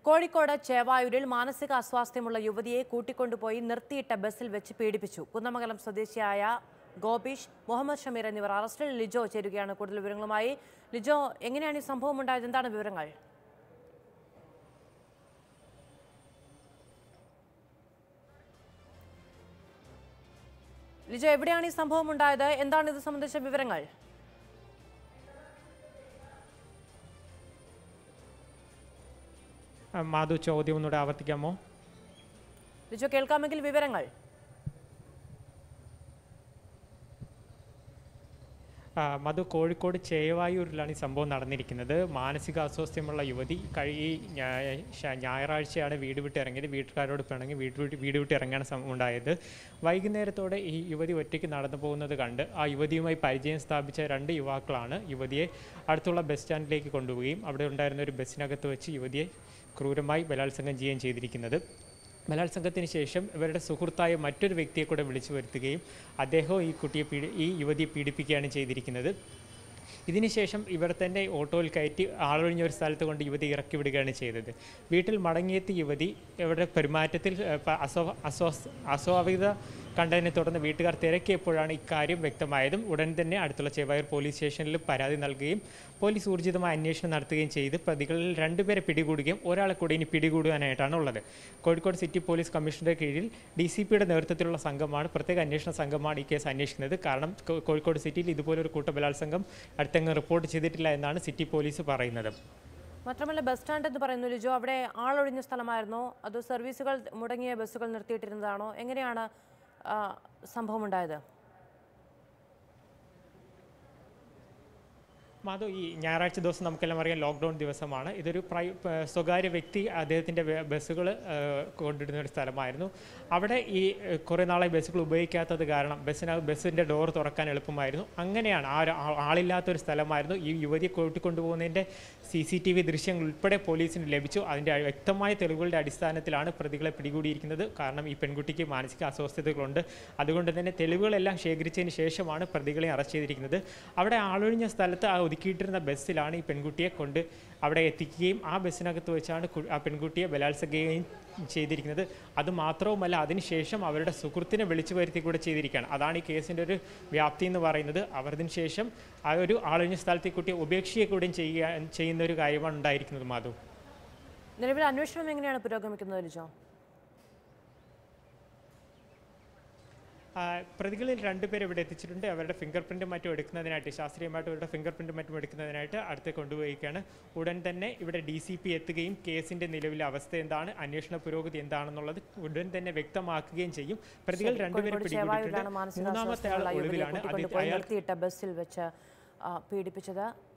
കോഴിക്കോട് ചേവായൂരിൽ മാനസിക അസ്വാസ്ഥ്യമുള്ള യുവതിയെ കൂട്ടിക്കൊണ്ടുപോയി നിർത്തിയിട്ട ബസ്സിൽ വെച്ച് പീഡിപ്പിച്ചു കുന്നമംഗലം സ്വദേശിയായ ഗോപീഷ് മുഹമ്മദ് ഷമീർ എന്നിവർ അറസ്റ്റിൽ ലിജോ ചേരുകയാണ് കൂടുതൽ വിവരങ്ങളുമായി ലിജോ എങ്ങനെയാണ് ഈ സംഭവം ഉണ്ടായത് എന്താണ് വിവരങ്ങൾ ലിജോ എവിടെയാണ് ഈ സംഭവം ഉണ്ടായത് എന്താണ് ഇത് സംബന്ധിച്ച വിവരങ്ങൾ ആ, മാധു ചോദ്യം ഒന്നുകൂടെ ആവർത്തിക്കാമോ ലിജോ കേൾക്കാമെങ്കിൽ വിവരങ്ങൾ ആ, മധു കോഴിക്കോട് ചേവായൂരിലാണ് ഈ സംഭവം നടന്നിരിക്കുന്നത് മാനസിക അസ്വാസ്ഥ്യമുള്ള യുവതി കഴി ഈ ഞായ- ശ- ഞായറാഴ്ചയാണ് വീട് വിട്ട് ഇറങ്ങിയത് വീട്ടുകാരോട് പിണങ്ങി വീട് വിട്ട് വീട് വിട്ട് ഇറങ്ങാൻ സം- ഉണ്ടായത് വൈകുന്നേരത്തോടെ ഈ യുവതി ഒറ്റയ്ക്ക് നടന്നു പോകുന്നത് കണ്ട് ആ യുവതിയുമായി പരിചയം സ്ഥാപിച്ച രണ്ട് യുവാക്കളാണ് യുവതിയെ അടുത്തുള്ള ബസ് സ്റ്റാൻഡിലേക്ക് കൊണ്ടുപോവുകയും അവിടെ ഉണ്ടായിരുന്ന ഒരു ബസ്സിനകത്ത് വെച്ച് യുവതിയെ ക്രൂരമായി ബലാത്സംഗം ചെയ്യുകയും ചെയ്തിരിക്കുന്നത് ബലാത്സംഗത്തിന് ശേഷം ഇവരുടെ സുഹൃത്തായ മറ്റൊരു വ്യക്തിയെ കൂടെ വിളിച്ചു വരുത്തുകയും അദ്ദേഹവും ഈ കുട്ടിയെ പീഡി ഈ യുവതിയെ പീഡിപ്പിക്കുകയാണ് ചെയ്തിരിക്കുന്നത് ഇതിനുശേഷം ഇവർ തന്നെ ഓട്ടോയിൽ കയറ്റി ആളൊഴിഞ്ഞ ഒരു സ്ഥലത്ത് കൊണ്ട് യുവതി ഇറക്കി വിടുകയാണ് ചെയ്തത് വീട്ടിൽ മടങ്ങിയെത്തിയ യുവതി ഇവരുടെ പെരുമാറ്റത്തിൽ ഏഹ്, പ- അസ്വ അസ്വസ് അസ്വാഭാവികത കണ്ടതിനെ തുടർന്ന് വീട്ടുകാർ തിരക്കിയപ്പോഴാണ് ഇക്കാര്യം വ്യക്തമായതും ഉടൻ തന്നെ അടുത്തുള്ള ചെവായൂർ പോലീസ് സ്റ്റേഷനിൽ പരാതി നൽകുകയും പോലീസ് ഊർജിതമായ അന്വേഷണം നടത്തുകയും ചെയ്ത് പ്രതികളിൽ രണ്ടുപേരെ പിടികൂടുകയും ഒരാളെ കൂടി ഇനി പിടികൂടുവാനായിട്ടാണ് ഉള്ളത് കോഴിക്കോട് സിറ്റി പോലീസ് കമ്മീഷണറുടെ കീഴിൽ ഡി സി പിയുടെ നേതൃത്വത്തിലുള്ള സംഘമാണ് പ്രത്യേക അന്വേഷണ സംഘമാണ് ഈ കേസ് അന്വേഷിക്കുന്നത് കാരണം കോ- കോഴിക്കോട് സിറ്റിയിൽ ഇതുപോലൊരു കൂട്ടബലാത്സംഗം അടുത്തെങ്ങും റിപ്പോർട്ട് ചെയ്തിട്ടില്ല എന്നാണ് സിറ്റി പോലീസ് പറയുന്നത് മാത്രമല്ല ബസ് സ്റ്റാൻഡ് എന്ന് പറയുന്നു ലിജോ അവിടെ ആളൊഴിഞ്ഞ സ്ഥലമായിരുന്നോ അതോ സർവീസുകൾ മുടങ്ങിയ ബസ്സുകൾ നിർത്തിയിട്ടിരുന്നതാണോ എങ്ങനെയാണ് ആ, സംഭവം ഉണ്ടായത് മാധവ് ഈ ഞായറാഴ്ച ദിവസം നമുക്കെല്ലാം അറിയാം ലോക്ക്ഡൗൺ ദിവസമാണ് ഇതൊരു പ്രൈ പ- സ്വകാര്യ വ്യക്തി അദ്ദേഹത്തിൻ്റെ ബസ്സുകൾ കൊണ്ടിടുന്ന ഒരു സ്ഥലമായിരുന്നു അവിടെ ഈ ഏഹ്, കുറേ നാളായി ബസ്സുകൾ ഉപയോഗിക്കാത്തത് കാരണം ബസ്സിനകത്ത് ബസ്സിൻ്റെ ഡോർ തുറക്കാൻ എളുപ്പമായിരുന്നു അങ്ങനെയാണ് ആ ഒരു ആ- ആളില്ലാത്തൊരു സ്ഥലമായിരുന്നു ഈ യുവതിയെ കൂട്ടിക്കൊണ്ടുപോകുന്നതിൻ്റെ സി സി ടി വി ദൃശ്യങ്ങൾ ഉൾപ്പെടെ പോലീസിന് ലഭിച്ചു അതിൻ്റെ വ്യക്തമായ തെളിവുകളുടെ അടിസ്ഥാനത്തിലാണ് പ്രതികളെ പിടികൂടിയിരിക്കുന്നത് കാരണം ഈ പെൺകുട്ടിക്ക് മാനസിക അസ്വസ്ഥതകളുണ്ട് അതുകൊണ്ട് തന്നെ തെളിവുകളെല്ലാം ശേഖരിച്ചതിന് ശേഷമാണ് പ്രതികളെ അറസ്റ്റ് ചെയ്തിരിക്കുന്നത് അവിടെ ആളൊഴിഞ്ഞ സ്ഥലത്ത് ആ ഒതുക്കിയിട്ടിരുന്ന ബസ്സിലാണ് ഈ പെൺകുട്ടിയെ കൊണ്ട് അവിടെ എത്തിക്കുകയും ആ ബസ്സിനകത്ത് വെച്ചാണ് കു- ആ പെൺകുട്ടിയെ ബലാത്സംഗിക്കുകയും ചെയ്തിരിക്കുന്നത് അത് മാത്രവുമല്ല അതിനുശേഷം അവരുടെ സുഹൃത്തിനെ വിളിച്ചു വരുത്തി കൂടെ ചെയ്തിരിക്കുകയാണ് അതാണ് ഈ കേസിൻ്റെ ഒരു വ്യാപ്തി എന്ന് പറയുന്നത് അവർ അതിന് ശേഷം ആ ഒരു ആളൊഴിഞ്ഞ സ്ഥലത്ത് ഈ കുട്ടിയെ ഉപേക്ഷിക്കുക കൂടെയും ചെയ്യുക ചെയ്യുന്ന ഒരു കാര്യമാണ് ഉണ്ടായിരിക്കുന്നത് മാധു നിലവിൽ അന്വേഷണം എങ്ങനെയാണ് പുരോഗമിക്കുന്നത് ലിജോ ആ, പ്രതികളിൽ രണ്ടുപേരെ ഇവിടെ എത്തിച്ചിട്ടുണ്ട് അവരുടെ ഫിംഗർ പ്രിൻറ്റും മറ്റും എടുക്കുന്നതിനായിട്ട് ശാസ്ത്രീയമായിട്ട് അവരുടെ ഫിംഗർ പ്രിൻറ്റും മറ്റും എടുക്കുന്നതിനായിട്ട് അടുത്ത് കൊണ്ടുപോയിരിക്കുകയാണ് ഉടൻ തന്നെ ഇവിടെ ഡി സി പി എത്തുകയും കേസിൻ്റെ നിലവിലെ അവസ്ഥ എന്താണ് അന്വേഷണ പുരോഗതി എന്താണെന്നുള്ളത് ഉടൻ തന്നെ വ്യക്തമാക്കുകയും ചെയ്യും പ്രതികൾ ശരി, രണ്ടുപേരെ കോഴിക്കോട് പിടികൂടിയിട്ടുണ്ട് ചേവായൂരിലാണ് മാനസിക മൂന്നാമത്തെ ആൾ അസ്വസ്ഥതയുള്ള യുവതിയെ ഒളിവിലാണ് അത് കൂട്ടിക്കൊണ്ടുപോയി അയാൾ നിർത്തിയിട്ട ബസ്സിൽ വെച്ച് ആ, പീഡിപ്പിച്ചത്